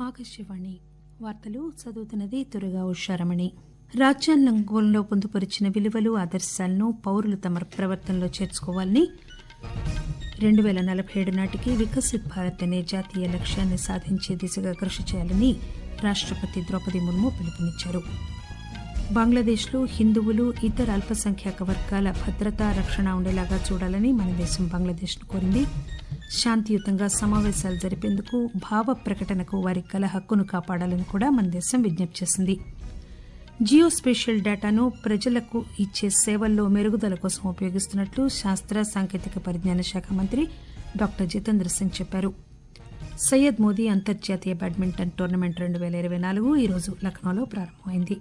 ఆకాశవాణి వార్తలు చదువుతున్నది తురగా ఉషారమణి రాజ్యాంగంలో పొందుపరిచిన విలువలు ఆదర్శాలను పౌరులు తమ ప్రవర్తనలో చేర్చుకోవాలని రెండు పేల నలబై ఏడు నాటికి వికసిత్ భారత్ అనే జాతీయ లక్ష్యాన్ని సాధించే దిశగా కృషి చేయాలని రాష్టపతి ద్రౌపది ముర్ము పిలుపునిచ్చారు బంగ్లాదేశ్లో హిందువులు ఇతర అల్పసంఖ్యాక వర్గాల భద్రత రక్షణ ఉండేలాగా చూడాలని మన దేశం బంగ్లాదేశ్ను కోరింది శాంతియుతంగా సమావేశాలు జరిపేందుకు భావ ప్రకటనకు వారి కల హక్కును కాపాడాలని కూడా మన దేశం విజ్ఞప్తి చేసింది జియో స్పేషియల్ డేటాను ప్రజలకు ఇచ్చే సేవల్లో మెరుగుదల కోసం ఉపయోగిస్తున్నట్లు శాస్త్ర సాంకేతిక పరిజ్ఞాన శాఖ మంత్రి డాక్టర్ జితేంద్ర సింగ్ చెప్పారు సయ్యద్ మోదీ అంతర్జాతీయ బ్యాడ్మింటన్ టోర్నమెంట్ రెండు పేల ఇరవై నాలుగు ఈరోజు లక్నోలో ప్రారంభమైంది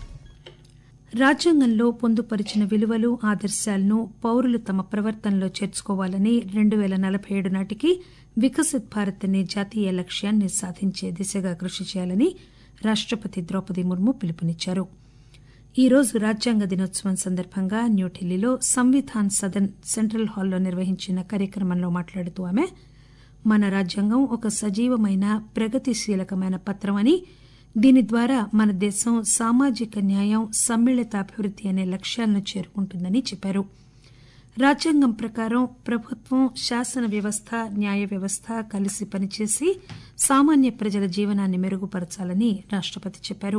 రాజ్యాంగంలో పొందుపరిచిన విలువలు ఆదర్శాలను పౌరులు తమ ప్రవర్తనలో చేర్చుకోవాలని రెండు పేల నలబై ఏడు నాటికి వికసిత్ భారత్ అనే జాతీయ లక్ష్యాన్ని సాధించే దిశగా కృషి చేయాలని రాష్టపతి ద్రౌపది ముర్ము పిలుపునిచ్చారు ఈ రోజు రాజ్యాంగ దినోత్సవం సందర్భంగా న్యూఢిల్లీలో సంవిధాన్ సదన్ సెంట్రల్ హాల్లో నిర్వహించిన కార్యక్రమంలో మాట్లాడుతూ ఆమె మన రాజ్యాంగం ఒక సజీవమైన ప్రగతిశీలకమైన పత్రం అని దీని ద్వారా మన దేశం సామాజిక న్యాయం సమ్మిళిత అభివృద్ది అనే లక్ష్యాలను చేరుకుంటుందని చెప్పారు రాజ్యాంగం ప్రకారం ప్రభుత్వం శాసన వ్యవస్థ న్యాయ వ్యవస్థ కలిసి పనిచేసి సామాన్య ప్రజల జీవనాన్ని మెరుగుపరచాలని రాష్టపతి చెప్పారు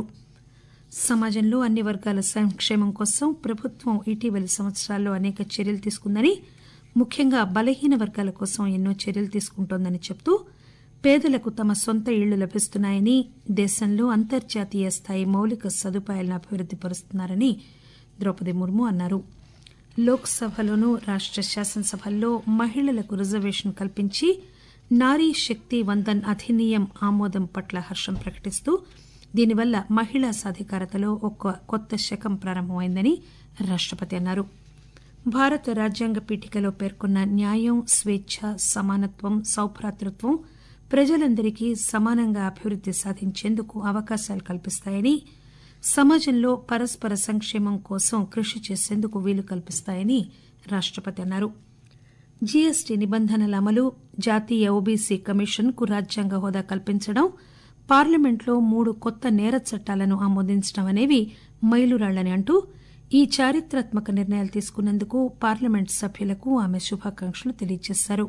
సమాజంలో అన్ని వర్గాల సంక్షేమం కోసం ప్రభుత్వం ఇటీవలి సంవత్సరాల్లో అనేక చర్యలు తీసుకుందని ముఖ్యంగా బలహీన వర్గాల కోసం ఎన్నో చర్యలు తీసుకుంటోందని చెబుతూ పేదలకు తమ సొంత ఇళ్లు లభిస్తున్నాయని దేశంలో అంతర్జాతీయ స్థాయి మౌలిక సదుపాయాలను అభివృద్ది పరుస్తున్నారని ద్రౌపది ముర్ము అన్నారు లోక్ సభలోనూ రాష్ట శాసనసభల్లో మహిళలకు రిజర్వేషన్ కల్పించి నారీ శక్తి వందన్ అధినియం ఆమోదం పట్ల హర్షం ప్రకటిస్తూ దీనివల్ల మహిళా సాధికారతలో ఒక కొత్త శకం ప్రారంభమైందని రాష్టపతి అన్నారు భారత రాజ్యాంగ పీఠికలో పేర్కొన్న న్యాయం స్వేచ్ఛ సమానత్వం సౌభ్రాతృత్వం ప్రజలందరికీ సమానంగా అభివృద్ది సాధించేందుకు అవకాశాలు కల్పిస్తాయని సమాజంలో పరస్పర సంక్షేమం కోసం కృషి చేసేందుకు వీలు కల్పిస్తాయని రాష్టపతి అన్నారు జీఎస్టీ నిబంధనల అమలు జాతీయ ఓబీసీ కమిషన్ కు రాజ్యాంగ హోదా కల్పించడం పార్లమెంట్లో మూడు కొత్త నేర చట్టాలను ఆమోదించడం అనేవి మైలురాళ్లని అంటూ ఈ చారిత్రాత్మక నిర్ణయాలు తీసుకున్నందుకు పార్లమెంట్ సభ్యులకు ఆమె శుభాకాంక్షలు తెలియజేశారు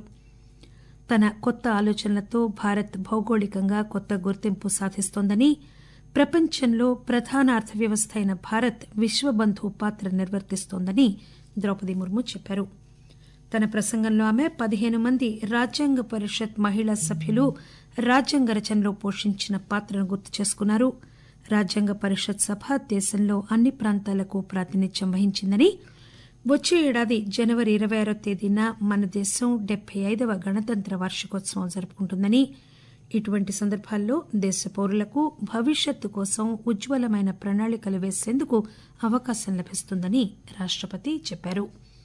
తన కొత్త ఆలోచనలతో భారత్ భౌగోళికంగా కొత్త గుర్తింపు సాధిస్తోందని ప్రపంచంలో ప్రధాన అర్థవ్యవస్థ అయిన భారత్ విశ్వబంధు పాత్ర నిర్వర్తిస్తోందని ద్రౌపది ముర్ము చెప్పారు తన ప్రసంగంలో ఆమె పదిహేను మంది రాజ్యాంగ పరిషత్ మహిళా సభ్యులు రాజ్యాంగ రచనలో పోషించిన పాత్రను గుర్తు చేసుకున్నారు రాజ్యాంగ పరిషత్ సభ దేశంలో అన్ని ప్రాంతాలకు ప్రాతినిధ్యం వహించిందని వచ్చే ఏడాది జనవరి ఇరవై ఆరో తేదీన మన దేశం డెబ్బై ఐదవ గణతంత్ర వార్షికోత్సవం జరుపుకుంటుందని ఇటువంటి సందర్భాల్లో దేశ పౌరులకు భవిష్యత్తు కోసం ఉజ్వలమైన ప్రణాళికలు వేసేందుకు అవకాశం లభిస్తుందని రాష్టపతి చెప్పారు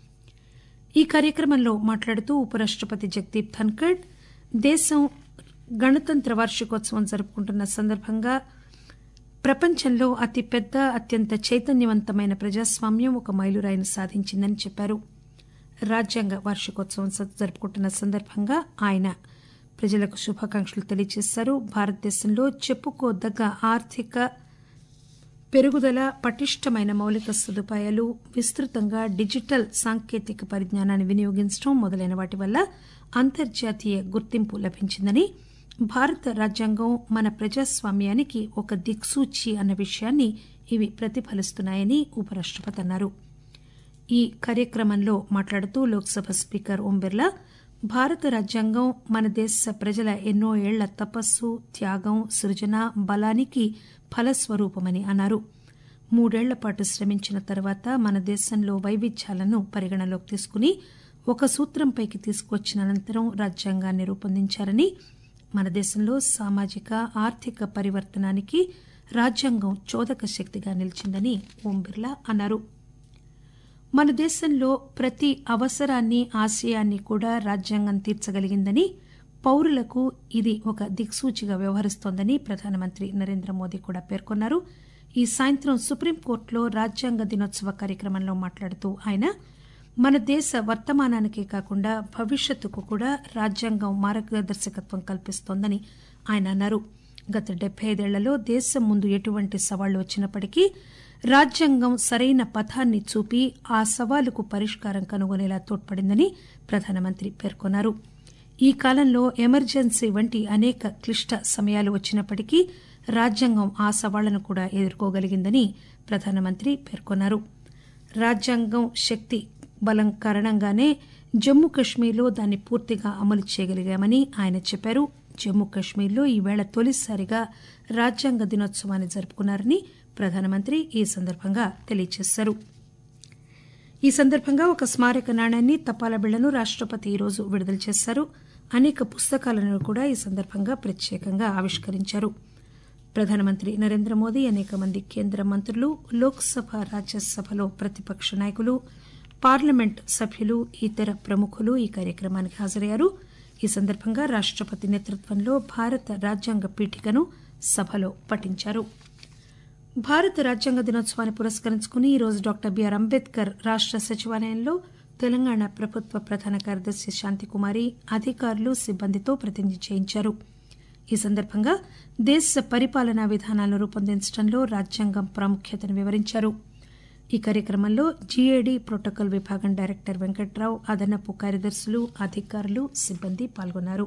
ఈ కార్యక్రమంలో మాట్లాడుతూ ఉపరాష్టపతి జగదీప్ ధన్కడ్ దేశం గణతంత్ర వార్షికోత్సవం జరుపుకుంటున్న సందర్భంగా ప్రపంచంలో అతిపెద్ద అత్యంత చైతన్యవంతమైన ప్రజాస్వామ్యం ఒక మైలురాయిని సాధించిందని చెప్పారు రాజ్యాంగ వార్షికోత్సవం జరుపుకుంటున్న సందర్భంగా ఆయన ప్రజలకు శుభాకాంక్షలు తెలియజేశారు భారతదేశంలో చెప్పుకోదగ్గ ఆర్థిక పెరుగుదల పటిష్టమైన మౌలిక సదుపాయాలు విస్తృతంగా డిజిటల్ సాంకేతిక పరిజ్ఞానాన్ని వినియోగించడం మొదలైన వాటి వల్ల అంతర్జాతీయ గుర్తింపు లభించిందని భారత రాజ్యాంగం మన ప్రజాస్వామ్యానికి ఒక దిక్సూచి అన్న విషయాన్ని ఇవి ప్రతిఫలిస్తున్నాయని ఉపరాష్టపతి అన్నారు ఈ కార్యక్రమంలో మాట్లాడుతూ లోక్సభ స్పీకర్ ఓం బిర్లా భారత రాజ్యాంగం మన దేశ ప్రజల ఎన్నో ఏళ్ల తపస్సు త్యాగం సృజన బలానికి ఫలస్వరూపమని అన్నారు మూడేళ్ల పాటు శ్రమించిన తర్వాత మన దేశంలో వైవిధ్యాలను పరిగణలోకి తీసుకుని ఒక సూత్రంపైకి తీసుకువచ్చిన అనంతరం రాజ్యాంగాన్ని రూపొందించారని మన దేశంలో సామాజిక ఆర్థిక పరివర్తనానికి రాజ్యాంగం చోదక శక్తిగా నిలిచిందని ఓం బిర్లా అన్నారు మన దేశంలో ప్రతి అవసరాన్ని ఆశయాన్ని కూడా రాజ్యాంగం తీర్చగలిగిందని పౌరులకు ఇది ఒక దిక్సూచిగా వ్యవహరిస్తోందని ప్రధానమంత్రి నరేంద్ర మోదీ కూడా పేర్కొన్నారు ఈ సాయంత్రం సుప్రీంకోర్టులో రాజ్యాంగ దినోత్సవ కార్యక్రమంలో మాట్లాడుతూ ఆయన మన దేశ వర్తమానానికే కాకుండా భవిష్యత్తుకు కూడా రాజ్యాంగం మార్గదర్శకత్వం కల్పిస్తోందని ఆయన అన్నారు గత డెబ్బై ఐదేళ్లలో దేశం ముందు ఎటువంటి సవాళ్లు వచ్చినప్పటికీ రాజ్యాంగం సరైన పథాన్ని చూపి ఆ సవాలుకు పరిష్కారం కనుగొనేలా తోడ్పడిందని ప్రధానమంత్రి పేర్కొన్నారు ఈ కాలంలో ఎమర్జెన్సీ వంటి అనేక క్లిష్ట సమయాలు వచ్చినప్పటికీ రాజ్యాంగం ఆ సవాళ్లను కూడా ఎదుర్కోగలిగిందని ప్రధానమంత్రి పేర్కొన్నారు రాజ్యాంగం శక్తి బలం కారణంగానే జమ్మూ కశ్మీర్లో దాన్ని పూర్తిగా అమలు చేయగలిగామని ఆయన చెప్పారు జమ్మూ కశ్మీర్లో ఈవేళ తొలిసారిగా రాజ్యాంగ దినోత్సవాన్ని జరుపుకున్నారని ప్రధానమంత్రి ఈ సందర్భంగా తెలియజేశారు ఈ సందర్భంగా ఒక స్మారక నాణ్యాన్ని తపాలా బిళ్లను రాష్టపతి ఈరోజు విడుదల చేశారు అనేక పుస్తకాలను కూడా ఈ సందర్భంగా ప్రత్యేకంగా ఆవిష్కరించారు ప్రధానమంత్రి నరేంద్ర మోదీ అనేక మంది కేంద్ర మంత్రులు లోక్సభ రాజ్యసభలో ప్రతిపక్ష నాయకులు పార్లమెంట్ సభ్యులు ఇతర ప్రముఖులు ఈ కార్యక్రమానికి హాజరయ్యారు ఈ సందర్భంగా రాష్టపతి నేతృత్వంలో భారత రాజ్యాంగ పీఠికను సభలో పఠించారు భారత రాజ్యాంగ దినోత్సవాన్ని పురస్కరించుకుని ఈరోజు డాక్టర్ బిఆర్ అంబేద్కర్ రాష్ట సచివాలయంలో తెలంగాణ ప్రభుత్వ ప్రధాన కార్యదర్శి శాంతికుమారి అధికారులు సిబ్బందితో ప్రతిజ్ఞ చేయించారు ఈ సందర్భంగా దేశ పరిపాలనా విధానాలను రూపొందించడంలో రాజ్యాంగం ప్రాముఖ్యతను వివరించారు ఈ కార్యక్రమంలో జీఏడీ ప్రోటోకాల్ విభాగం డైరెక్టర్ వెంకట్రావు అదనపు కార్యదర్శులు అధికారులు సిబ్బంది పాల్గొన్నారు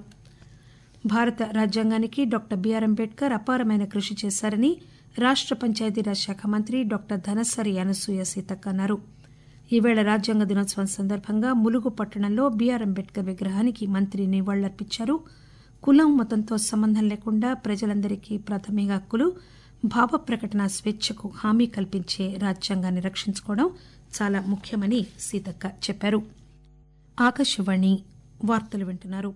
భారత రాజ్యాంగానికి డాక్టర్ బిఆర్ అంబేద్కర్ అపారమైన కృషి చేశారని రాష్ట పంచాయతీరాజ్ శాఖ మంత్రి డాక్టర్ ధనసరి అనసూయ సీతక్క అన్నారు ఈవేళ రాజ్యాంగ దినోత్సవం సందర్భంగా ములుగు పట్టణంలో బీఆర్ అంబేద్కర్ విగ్రహానికి మంత్రి నివాళులర్పించారు కులం మతంతో సంబంధం లేకుండా ప్రజలందరికీ ప్రాథమిక హక్కులు భావ ప్రకటన స్వేచ్ఛకు హామీ కల్పించే రాజ్యాంగాన్ని రక్షించుకోవడం చాలా ముఖ్యమని సీతక్క చెప్పారు ఆకాశవాణి వార్తలు వింటున్నారు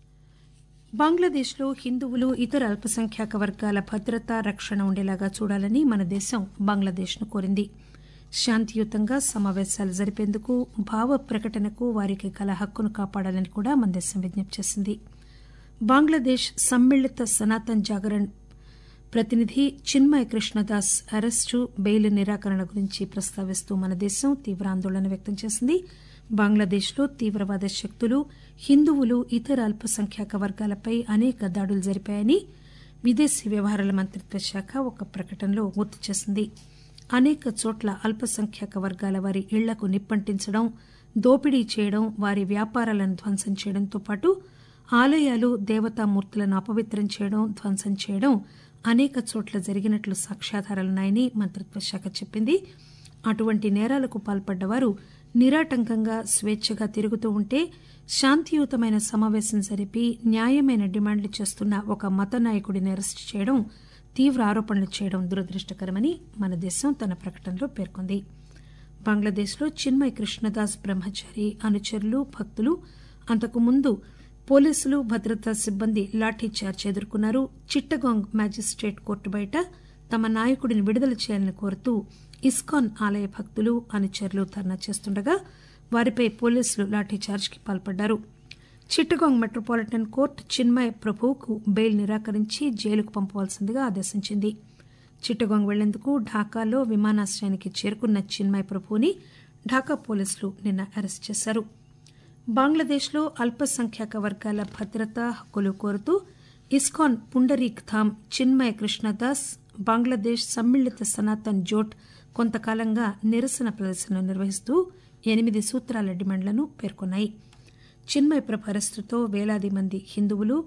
బంగ్లాదేశ్లో హిందువులు ఇతర అల్పసంఖ్యాక వర్గాల భద్రత రక్షణ ఉండేలాగా చూడాలని మన దేశం బంగ్లాదేశ్ను కోరింది శాంతియుతంగా సమావేశాలు జరిపేందుకు భావ ప్రకటనకు వారికి గల హక్కును కాపాడాలని కూడా మన దేశం విజ్ఞప్తి చేసింది బంగ్లాదేశ్ సమ్మిళిత సనాతన్ జాగరణ్ ప్రతినిధి చిన్మయ్ కృష్ణదాస్ అరెస్టు బెయిల్ నిరాకరణ గురించి ప్రస్తావిస్తూ మన దేశం తీవ్ర ఆందోళన వ్యక్తం చేసింది బంగ్లాదేశ్లో తీవ్రవాద శక్తులు హిందువులు ఇతర అల్పసంఖ్యాక వర్గాలపై అనేక దాడులు జరిపాయని విదేశీ వ్యవహారాల మంత్రిత్వ శాఖ ఒక ప్రకటనలో గుర్తు చేసింది అనేక చోట్ల అల్పసంఖ్యాక వర్గాల వారి ఇళ్లకు నిప్పంటించడం దోపిడీ చేయడం వారి వ్యాపారాలను ధ్వంసం చేయడంతో పాటు ఆలయాలు దేవతామూర్తులను అపవిత్రం చేయడం ధ్వంసం చేయడం అనేక చోట్ల జరిగినట్లు సాక్ష్యాధారాలున్నాయని మంత్రిత్వ శాఖ చెప్పింది అటువంటి నేరాలకు పాల్పడ్డవారు నిరాటంకంగా స్వేచ్ఛగా తిరుగుతూ ఉంటే శాంతియుతమైన సమావేశం జరిపి న్యాయమైన డిమాండ్లు చేస్తున్న ఒక మత నాయకుడిని అరెస్టు చేయడం తీవ్ర ఆరోపణలు చేయడం దురదృష్టకరమని మన దేశం తన ప్రకటనలో పేర్కొంది బంగ్లాదేశ్లో చిన్మయ్ కృష్ణదాస్ బ్రహ్మచారి అనుచరులు భక్తులు అంతకుముందు పోలీసులు భద్రతా సిబ్బంది లాఠీచార్జ్ ఎదుర్కొన్నారు చిట్టగాంగ్ మ్యాజిస్టేట్ కోర్టు బయట తమ నాయకుడిని విడుదల చేయాలని కోరుతూ ఇస్కాన్ ఆలయ భక్తులు అనుచరులు ధర్నా చేస్తుండగా వారిపై పోలీసులు లాఠీచార్జ్కి పాల్పడ్డారు చిట్టగాంగ్ మెట్రోపాలిటన్ కోర్టు చిన్మయ్ ప్రభువుకు బెయిల్ నిరాకరించి జైలుకు పంపవలసిందిగా ఆదేశించింది చిట్టగాంగ్ వెళ్లేందుకు ఢాకాలో విమానాశ్రయానికి చేరుకున్న చిన్మయ్ ప్రభువుని ఢాకా పోలీసులు నిన్న అరెస్ట్ చేశారు బంగ్లాదేశ్లో అల్పసంఖ్యాక వర్గాల భద్రత హక్కులు కోరుతూ ఇస్కాన్ పుండరీక్ ధామ్ చిన్మయ కృష్ణదాస్ బంగ్లాదేశ్ సమ్మిళిత సనాతన్ జోట్ కొంతకాలంగా నిరసన ప్రదర్శన నిర్వహిస్తూ ఎనిమిది సూత్రాల డిమాండ్లను పేర్కొన్నాయి చిన్మయ ప్రభ అరెస్టుతో వేలాది మంది హిందువులు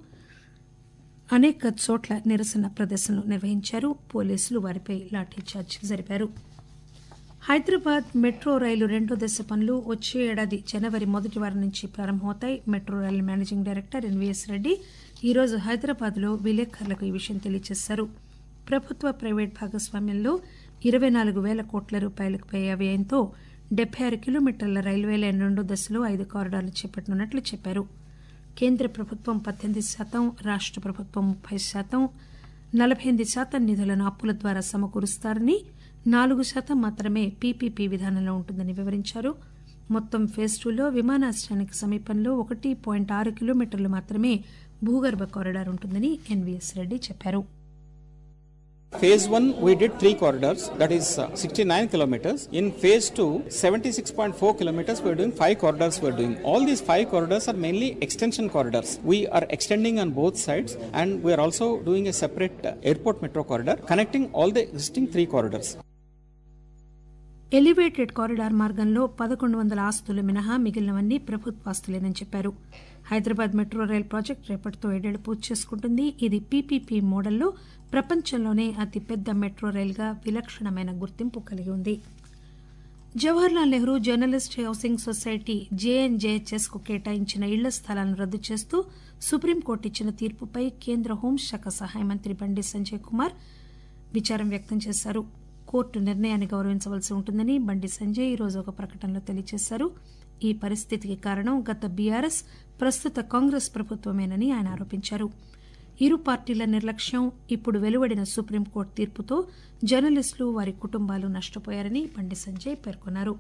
అనేక చోట్ల నిరసన ప్రదర్శనలు నిర్వహించారు పోలీసులు వారిపై లాఠీచార్జ్ జరిపారు హైదరాబాద్ మెట్రో రైలు రెండో దశ పనులు వచ్చే ఏడాది జనవరి మొదటి వారం నుంచి ప్రారంభమవుతాయి metro rail managing director NVS Reddy ఈరోజు హైదరాబాద్లో విలేకరులకు ఈ విషయం తెలియజేశారు ప్రభుత్వ ప్రైవేట్ భాగస్వామ్యంలో ఇరవై నాలుగు వేల కోట్ల రూపాయలకు పైగా వ్యయంతో డెబ్బై ఆరు కిలోమీటర్ల రైల్వే లైన్ రెండో దశలో ఐదు కారిడార్లు చేపట్టనున్నట్లు చెప్పారు కేంద్ర ప్రభుత్వం పద్దెనిమిది శాతం రాష్ట ప్రభుత్వం ముప్పై శాతం నలబై ఎనిమిది శాతం నిధులను అప్పుల ద్వారా సమకూరుస్తారని నాలుగు శాతం మాత్రమే పీపీపీ విధానంలో ఉంటుందని వివరించారు మొత్తం ఫేజ్ టూలో విమానాశ్రయానికి సమీపంలో ఒకటి పాయింట్ ఆరు కిలోమీటర్లు మాత్రమే భూగర్భ కారిడార్ ఉంటుందని ఎన్వీఎస్ రెడ్డి చెప్పారు Phase 1, we did three corridors, that is uh, 69 kilometers. In phase 2, 76.4 kilometers, we're doing five corridors. We're doing all these five corridors are mainly extension corridors. We are extending on both sides, and we are also doing a separate uh, airport metro corridor connecting all the existing three corridors. Elevated corridor మార్గంలో పదకొండు వందల ఆస్తులు మినహా మిగిలినవన్నీ ప్రభుత్వ ఆస్తులేనని చెప్పారు Hyderabad metro rail project రేపటితో ఏడేళ్లు పూర్తి చేసుకుంటుంది ఇది పీపీపీ మోడల్లో ప్రపంచంలోనే అతిపెద్ద మెట్రో రైలుగా విలక్షణమైన గుర్తింపు కలిగి ఉంది Jawaharlal Nehru journalist housing society JNJHS కు కేటాయించిన ఇళ్ల స్థలాలను రద్దు చేస్తూ సుప్రీంకోర్టు ఇచ్చిన తీర్పుపై కేంద్ర హోంశాఖ సహాయ మంత్రి బండి సంజయ్ కుమార్ విచారం వ్యక్తం చేశారు కోర్టు నిర్ణయాన్ని గౌరవించవలసి ఉంటుందని బండి సంజయ్ ఈరోజు ఒక ప్రకటనలో తెలియజేశారు ఈ పరిస్థితికి కారణం గత బీఆర్ఎస్ ప్రస్తుత కాంగ్రెస్ ప్రభుత్వమేనని ఆయన ఆరోపించారు ఇరు పార్టీల నిర్లక్ష్యం ఇప్పుడు వెలువడిన సుప్రీంకోర్టు తీర్పుతో జర్నలిస్టులు వారి కుటుంబాలు నష్టపోయారని బండి సంజయ్ పేర్కొన్నారు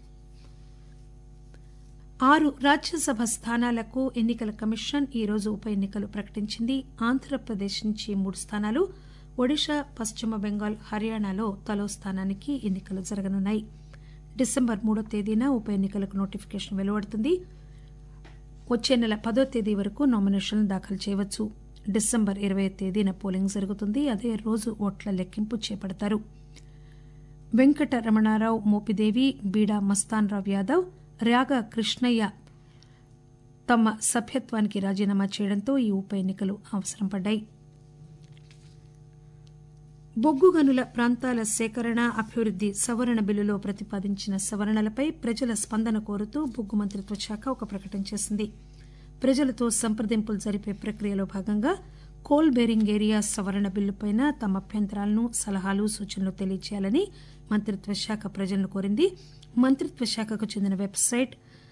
ఆరు రాజ్యసభ స్థానాలకు ఎన్నికల కమిషన్ ఈరోజు ఉప ఎన్నికలు ప్రకటించింది ఆంధ్రప్రదేశ్ నుంచి మూడు స్థానాలు ఒడిశా పశ్చిమ బెంగాల్ హర్యానాలో తలో స్థానానికి ఎన్నికలు జరగనున్నాయి డిసెంబర్ మూడో తేదీన ఉప ఎన్నికలకు నోటిఫికేషన్ వెలువడుతుంది వచ్చే నెల పదో తేదీ వరకు నామినేషన్లు దాఖలు చేయవచ్చు డిసెంబర్ ఇరవై తేదీన పోలింగ్ జరుగుతుంది అదే రోజు ఓట్ల లెక్కింపు చేపడతారు వెంకట రమణారావు మోపిదేవి బీడా మస్తాన్రావు యాదవ్ ర్యాగా కృష్ణయ్య తమ సభ్యత్వానికి రాజీనామా చేయడంతో ఈ ఉప ఎన్నికలు అవసరం పడ్డాయి బొగ్గు గనుల ప్రాంతాల సేకరణ అభివృద్ది సవరణ బిల్లులో ప్రతిపాదించిన సవరణలపై ప్రజల స్పందన కోరుతూ బొగ్గు మంత్రిత్వ శాఖ ఒక ప్రకటన చేసింది ప్రజలతో సంప్రదింపులు జరిపే ప్రక్రియలో భాగంగా కోల్ బేరింగ్ ఏరియా సవరణ బిల్లుపై తమ అభ్యంతరాలను సలహాలు సూచనలు తెలియజేయాలని మంత్రిత్వ శాఖ ప్రజలను కోరింది మంత్రిత్వ శాఖకు చెందిన website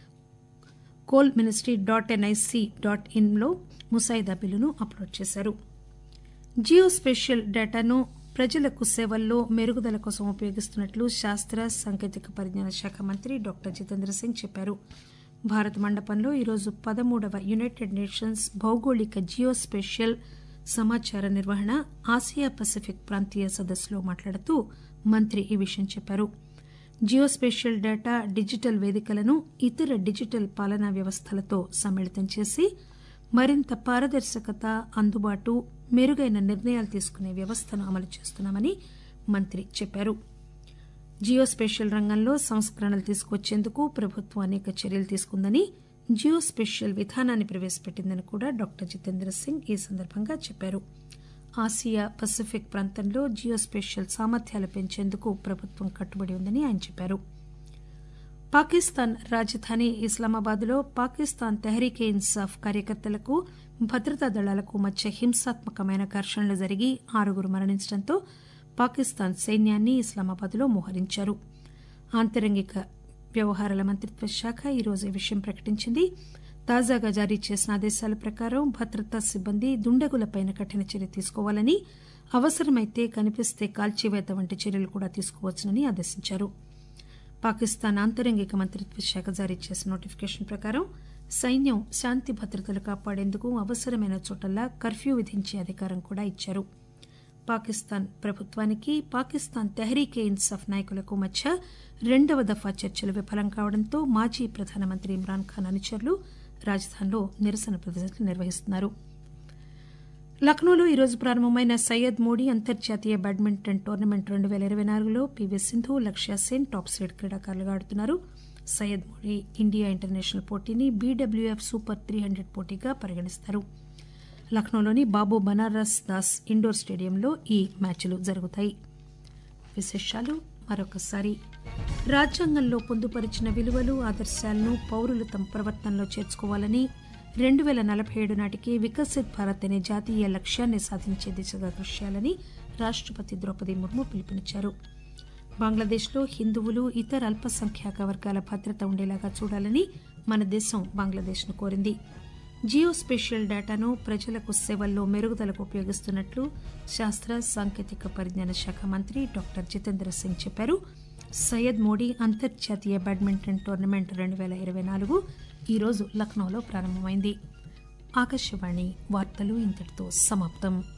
coal ministry dot NIC dot ఇన్లో ముసాయిదా బిల్లును అప్లోడ్ చేశారు జియో స్పేషియల్ డేటాను ప్రజలకు సేవల్లో మెరుగుదల కోసం ఉపయోగిస్తున్నట్లు శాస్త్ర సాంకేతిక పరిజ్ఞాన శాఖ మంత్రి డాక్టర్ జితేంద్ర సింగ్ చెప్పారు భారత మండపంలో ఈరోజు పదమూడవ యునైటెడ్ నేషన్స్ భౌగోళిక జియో స్పేషియల్ సమాచార నిర్వహణ ఆసియా పసిఫిక్ ప్రాంతీయ సదస్సులో మాట్లాడుతూ మంత్రి ఈ విషయం చెప్పారు జియోస్పేషియల్ డేటా డిజిటల్ వేదికలను ఇతర డిజిటల్ పాలనా వ్యవస్థలతో సమ్మిళితం చేసి మరింత పారదర్శకత అందుబాటు మెరుగైన నిర్ణయాలు తీసుకునే వ్యవస్థను అమలు చేస్తున్నామని మంత్రి చెప్పారు జియోస్పేషియల్ రంగంలో సంస్కరణలు తీసుకొచ్చేందుకు ప్రభుత్వం అనేక చర్యలు తీసుకుందని జియోస్పేషియల్ విధానాన్ని ప్రవేశపెట్టిందని కూడా డాక్టర్ జితేంద్ర సింగ్ ఈ సందర్భంగా చెప్పారు ఆసియా పసిఫిక్ ప్రాంతంలో జియోస్పేషియల్ సామర్థ్యాలు పెంచేందుకు ప్రభుత్వం కట్టుబడి ఉందని ఆయన చెప్పారు పాకిస్తాన్ రాజధాని ఇస్లామాబాద్లో పాకిస్తాన్ తెహరీకే ఇన్సాఫ్ కార్యకర్తలకు భద్రతా దళాలకు మధ్య హింసాత్మకమైన ఘర్షణలు జరిగి ఆరుగురు మరణించడంతో పాకిస్తాన్ సైన్యాన్ని ఇస్లామాబాద్లో మోహరించారు ఆంతరంగిక వ్యవహారాల మంత్రిత్వ శాఖ ఈరోజు ఈ విషయం ప్రకటించింది తాజాగా జారీ చేసిన ఆదేశాల ప్రకారం భద్రతా సిబ్బంది దుండగులపైన కఠిన చర్య తీసుకోవాలని అవసరమైతే కనిపిస్తే కాల్చివేత వంటి చర్యలు కూడా తీసుకోవచ్చునని ఆదేశించారు పాకిస్తాన్ ఆంతరంగిక మంత్రిత్వ శాఖ జారీ చేసిన నోటిఫికేషన్ ప్రకారం సైన్యం శాంతి భద్రతలు కాపాడేందుకు అవసరమైన చోటల్లా కర్ఫ్యూ విధించే అధికారం కూడా ఇచ్చారు పాకిస్తాన్ ప్రభుత్వానికి పాకిస్తాన్ తెహరీకే ఇన్సాఫ్ నాయకులకు మధ్య రెండవ దఫా చర్చలు విఫలం కావడంతో మాజీ ప్రధానమంత్రి ఇమ్రాన్ ఖాన్ అనుచరులు రాజధానిలో నిరసన ప్రదర్శనలు నిర్వహిస్తున్నారు లక్నోలో ఈరోజు ప్రారంభమైన సయ్యద్ మోడీ అంతర్జాతీయ బ్యాడ్మింటన్ టోర్నమెంట్ రెండు పేల ఇరవై నాలుగులో పీవీ సింధు లక్ష్య సేన్ టాప్ సీడ్ క్రీడాకారులుగా ఆడుతున్నారు సయ్యద్ మోడీ ఇండియా ఇంటర్నేషనల్ పోటీని బీడబ్ల్యూఎఫ్ సూపర్ త్రీ హండ్రెడ్ పోటీగా పరిగణిస్తారు లక్నోలోని బాబు బనారస్ దాస్ ఇండోర్ స్టేడియంలో ఈ మ్యాచ్లు జరుగుతాయి విశేషాలు మరొకసారి రాజ్యాంగంలో పొందుపరిచిన విలువలు ఆదర్శాలను పౌరులు తమ ప్రవర్తనలో చేర్చుకోవాలని రెండు పేల నలభై ఏడు నాటికి వికసిత్ భారత్ అనే జాతీయ లక్ష్యాన్ని సాధించే దిశగా కృషి చేయాలని రాష్టపతి ద్రౌపది ముర్ము పిలుపునిచ్చారు బంగ్లాదేశ్లో హిందువులు ఇతర అల్పసంఖ్యాక వర్గాల భద్రత ఉండేలాగా చూడాలని మన దేశం బంగ్లాదేశ్ను కోరింది జియో స్పేషియల్ డేటాను ప్రజలకు సేవల్లో మెరుగుదలకు ఉపయోగిస్తున్నట్లు శాస్త్ర సాంకేతిక పరిజ్ఞాన శాఖ మంత్రి డాక్టర్ జితేంద్ర సింగ్ చెప్పారు సయ్యద్ మోడీ అంతర్జాతీయ బ్యాడ్మింటన్ టోర్నమెంట్ రెండు పేల ఇరవై నాలుగు ఈరోజు లక్నోలో ప్రారంభమైంది ఆకాశవాణి వార్తలు ఇంతటితో సమాప్తం